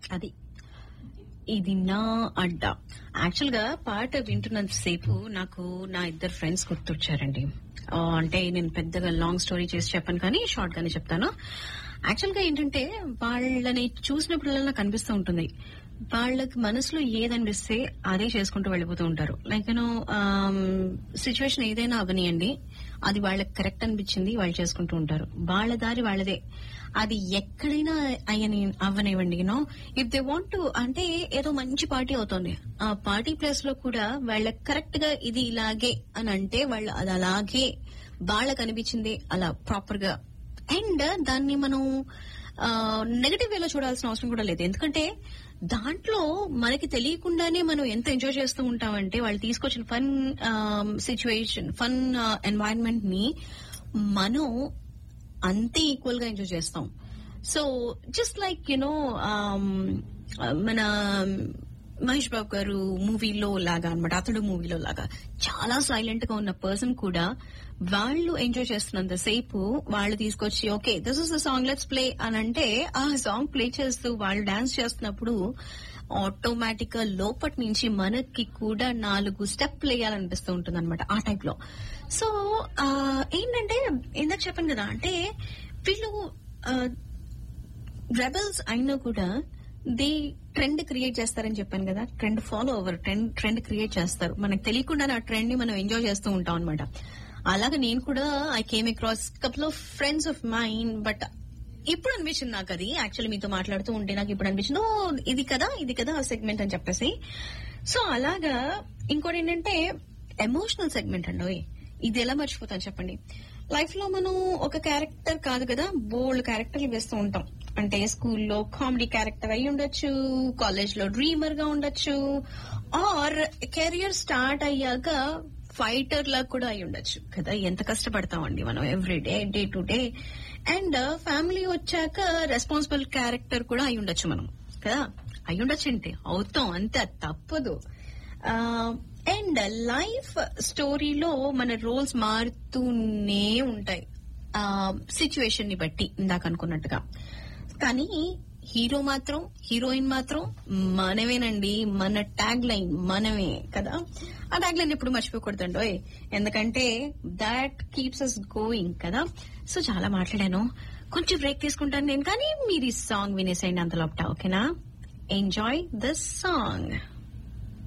అది ఇది నా అడ్డా యాక్చువల్ గా పాట వింటున్నంత సేపు నాకు నా ఇద్దరు ఫ్రెండ్స్ గుర్తొచ్చారండి ఆ, అంటే నేను పెద్దగా లాంగ్ స్టోరీ చేసి చెప్పను కానీ షార్ట్ గానే చెప్తాను యాక్చువల్ గా ఏంటంటే వాళ్ళని చూసినప్పుడల్లా నాకు అనిపిస్తూ ఉంటుంది వాళ్ళకి మనసులో ఏదనిపిస్తే అదే చేసుకుంటూ వెళ్ళిపోతూ ఉంటారు లైక్ యూనో సిచ్యువేషన్ ఏదైనా అవనియండి అది వాళ్ళకి కరెక్ట్ అనిపించింది వాళ్ళు చేసుకుంటూ ఉంటారు వాళ్ళ దారి వాళ్ళదే అది ఎక్కడైనా అయ్యని అవ్వనివ్వండి you know if they want to అంటే ఏదో మంచి పార్టీ అవుతుంది ఆ పార్టీ ప్లేస్ లో కూడా వాళ్ళకి కరెక్ట్ గా ఇది ఇలాగే అని అంటే వాళ్ళు అది అలాగే వాళ్ళకి అనిపించింది అలా ప్రాపర్ గా అండ్ దాన్ని మనం నెగటివ్ వేలో చూడాల్సిన అవసరం కూడా లేదు ఎందుకంటే దాంట్లో మనకి తెలియకుండానే మనం ఎంత ఎంజాయ్ చేస్తూ ఉంటామంటే వాళ్ళు తీసుకొచ్చిన ఫన్ సిచ్యువేషన్ ఫన్ ఎన్వైరన్మెంట్ ని మనం అంతే ఈక్వల్ గా ఎంజాయ్ చేస్తాం సో జస్ట్ లైక్ యునో మన మహేష్ బాబు గారు మూవీలో లాగా అన్నమాట అతడు మూవీలో లాగా చాలా సైలెంట్ గా ఉన్న పర్సన్ కూడా వాళ్ళు ఎంజాయ్ చేస్తున్నంత సేపు వాళ్ళు తీసుకొచ్చి okay this is the song let's play అని అంటే ఆ సాంగ్ ప్లే చేస్తూ వాళ్ళు డాన్స్ చేస్తున్నప్పుడు ఆటోమేటిక్ గా లోపటి నుంచి మనకి కూడా నాలుగు స్టెప్ వేయాలనిపిస్తూ ఉంటుంది అనమాట ఆ టైప్ లో సో ఏంటంటే ఇందాక చెప్పాను కదా అంటే వీళ్ళు రెబల్స్ అయినా కూడా దే ట్రెండ్ క్రియేట్ చేస్తారని చెప్పాను కదా trend follow over trend trend create చేస్తారు మనకు తెలియకుండా ఆ ట్రెండ్ ని మనం ఎంజాయ్ చేస్తూ ఉంటాం అనమాట అలాగే నేను కూడా I came across couple of friends of mind but ఇప్పుడు అనిపించింది నాకు అది యాక్చువల్లీ మీతో మాట్లాడుతూ ఉంటే నాకు ఇప్పుడు అనిపించింది "ఓ, ఇది కదా ఇది కదా ఆ సెగ్మెంట్ అని చెప్పేసి సో అలాగా ఇంకోటి ఏంటంటే ఎమోషనల్ సెగ్మెంట్ అండి ఓయ్. ఇది ఎలా మర్చిపోతాను చెప్పండి లైఫ్ లో మనం ఒక క్యారెక్టర్ కాదు కదా బోల్డ్ క్యారెక్టర్లు వేస్తూ ఉంటాం అంటే స్కూల్లో కామెడీ క్యారెక్టర్ అయి ఉండొచ్చు కాలేజ్ లో డ్రీమర్ గా ఉండొచ్చు ఆర్ కెరియర్ స్టార్ట్ అయ్యాక ఫైటర్ లా కూడా అయి ఉండొచ్చు కదా ఎంత కష్టపడతామండి మనం every day day to day and family వచ్చాక రెస్పాన్సిబుల్ క్యారెక్టర్ కూడా అయి ఉండొచ్చు మనం కదా అయి ఉండొచ్చు అంటే అవుతాం అంతే అది తప్పదు అండ్ లైఫ్ స్టోరీలో మన రోల్స్ మారుతూనే ఉంటాయి సిచ్యువేషన్ ని బట్టి ఇందాక అనుకున్నట్టుగా కానీ హీరో మాత్రం హీరోయిన్ మాత్రం మనమేనండి మన ట్యాగ్ లైన్ మనమే కదా ఆ ట్యాగ్ లైన్ ఎప్పుడు మర్చిపోకూడదండి ఓయ్. ఎందుకంటే దాట్ కీప్స్ అస్ గోయింగ్ కదా సో చాలా మాట్లాడాను కొంచెం బ్రేక్ తీసుకుంటాను నేను కానీ మీరు ఈ సాంగ్ వినేసేయండి అంతలోపట ఓకేనా ఎంజాయ్ దిస్ సాంగ్